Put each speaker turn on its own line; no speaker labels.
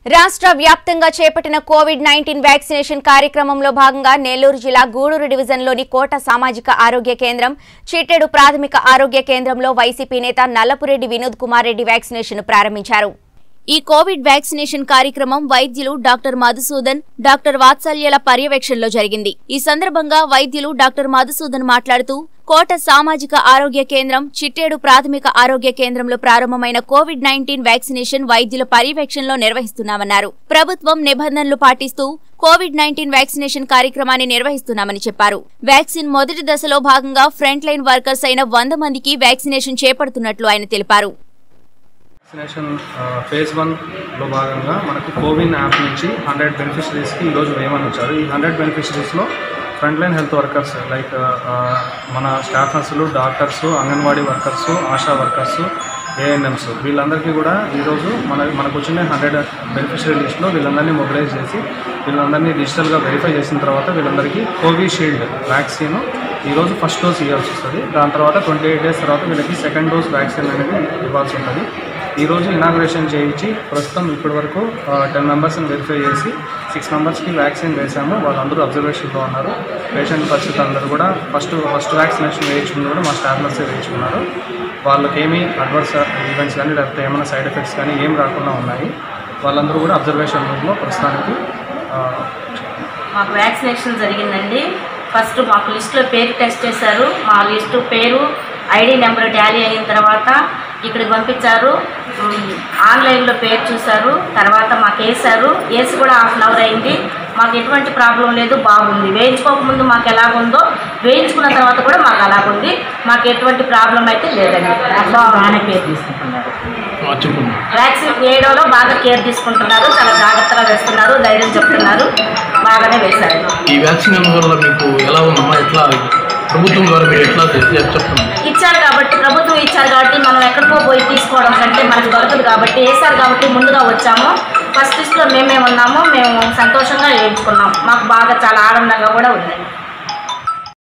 రాష్ట్ర వ్యాప్తంగా చేపట్టిన కోవిడ్ నైన్టీన్ వ్యాక్సినేషన్ కార్యక్రమంలో భాగంగా నెల్లూరు జిల్లా గూడూరు డివిజన్లోని కోట సామాజిక ఆరోగ్య కేంద్రం చిట్టెడు ప్రాథమిక ఆరోగ్య కేంద్రంలో వైసీపీ నేత నల్లపురెడ్డి వినోద్ కుమార్ రెడ్డి వ్యాక్సినేషన్ ప్రారంభించారు ఈ కోవిడ్ వ్యాక్సినేషన్ కార్యక్రమం వైద్యులు డాక్టర్ మధుసూదన్ డాక్టర్ వాత్సల్యల పర్యవేక్షణలో జరిగింది ఈ సందర్భంగా వైద్యులు డాక్టర్ మధుసూదన్ మాట్లాడుతూ కోట సామాజిక ఆరోగ్య కేంద్రం చిట్టేడు ప్రాథమిక ఆరోగ్య కేంద్రంలో ప్రారంభమైన కోవిడ్ నైన్టీన్ వ్యాక్సినేషన్ వైద్యుల పర్యవేక్షణలో నిర్వహిస్తున్నామన్నారు ప్రభుత్వం నిబంధనలు పాటిస్తూ కోవిడ్ నైన్టీన్ వ్యాక్సినేషన్ కార్యక్రమాన్ని నిర్వహిస్తున్నామని చెప్పారు వ్యాక్సిన్ మొదటి దశలో భాగంగా ఫ్రంట్ లైన్ వర్కర్స్ అయిన వంద మందికి వ్యాక్సినేషన్ చేపడుతున్నట్లు ఆయన తెలిపారు
వ్యాక్సినేషన్ ఫేజ్ వన్లో భాగంగా మనకు కోవిన్ యాప్ నుంచి హండ్రెడ్ బెనిఫిషరీస్కి ఈరోజు వేయమని వచ్చారు ఈ హండ్రెడ్ బెనిఫిషరీస్లో front line health workers like మన స్టాఫ్ నర్సులు doctors anganwadi workers ASHA workers ANMs వీళ్ళందరికీ కూడా ఈరోజు మన మనకు వచ్చిన హండ్రెడ్ బెనిఫిషరీ లిస్ట్లో వీళ్ళందరినీ మొబిలైజ్ చేసి వీళ్ళందరినీ డిజిటల్గా వెరిఫై చేసిన తర్వాత వీళ్ళందరికీ కోవిషీల్డ్ వ్యాక్సిన్ ఈరోజు ఫస్ట్ డోస్ ఇవ్వాల్సి వస్తుంది దాని తర్వాత ట్వంటీ ఎయిట్ డేస్ తర్వాత వీళ్ళకి సెకండ్ డోస్ వ్యాక్సిన్ అనేది ఇవ్వాల్సి ఉంటుంది ఈరోజు ఇనాగ్రేషన్ చేయించి ప్రస్తుతం ఇప్పటి వరకు టెన్ మెంబర్స్ని వెరిఫై చేసి సిక్స్ మెంబర్స్కి వ్యాక్సిన్ వేసాము వాళ్ళందరూ అబ్జర్వేషన్లో ఉన్నారు పేషెంట్ పరిస్థితి అందరూ కూడా ఫస్ట్ ఫస్ట్ వ్యాక్సినేషన్ వేయించుకుని కూడా మా స్టాఫ్ నర్సే వేయించుకున్నారు వాళ్ళకి ఏమీ అడ్వర్స్ ఈవెంట్స్ కానీ లేకపోతే ఏమైనా సైడ్ ఎఫెక్ట్స్ కానీ ఏం రాకుండా ఉన్నాయి వాళ్ళందరూ కూడా అబ్జర్వేషన్ రూమ్లో ప్రస్తుతానికి ఆ,
మాకు వ్యాక్సినేషన్ జరిగిందండి ఫస్ట్ మాకు లిస్టులో పేరు టెస్ట్ చేశారు మా లిస్టు పేరు ఐడి నెంబర్ టాలీ అయిన తర్వాత ఇక్కడికి పంపించారు ఉమ్, ఆన్లైన్లో పేరు చూశారు తర్వాత మాకు వేశారు వేసి కూడా హాఫ్ అన్ అవర్ అయింది మాకు ఎటువంటి ప్రాబ్లం లేదు బాగుంది వేయించుకోకముందు మాకు ఎలాగుందో వేయించుకున్న తర్వాత కూడా మాకు అలాగుంది మాకు ఎటువంటి ప్రాబ్లం అయితే లేదండి బాగానే కేర్ తీసుకుంటున్నారు వ్యాక్సిన్ వేయడంలో బాగా కేర్ తీసుకుంటున్నారు చాలా జాగ్రత్తగా వేస్తున్నారు ధైర్యం చెప్తున్నారు బాగానే వేశారు
ఈ వ్యాక్సిన్ వల్ల మీకు ఎలా ఉందమ్మా ఎట్లా ప్రభుత్వం ద్వారా మీరు ఎట్లా చెప్- చెప్పండి
ఇచ్చారు కాబట్టి ప్రభుత్వం ఇచ్చారు కాబట్టి మనం ఎక్కడికో పోయి తీసుకోవడం కంటే మనకు దొరకదు కాబట్టి వేశారు కాబట్టి ముందుగా వచ్చాము ఫస్ట్ లిస్ట్లో మేమే ఉన్నాము మేము సంతోషంగా వేయించుకున్నాం మాకు బాగా చాలా ఆనందంగా కూడా ఉందండి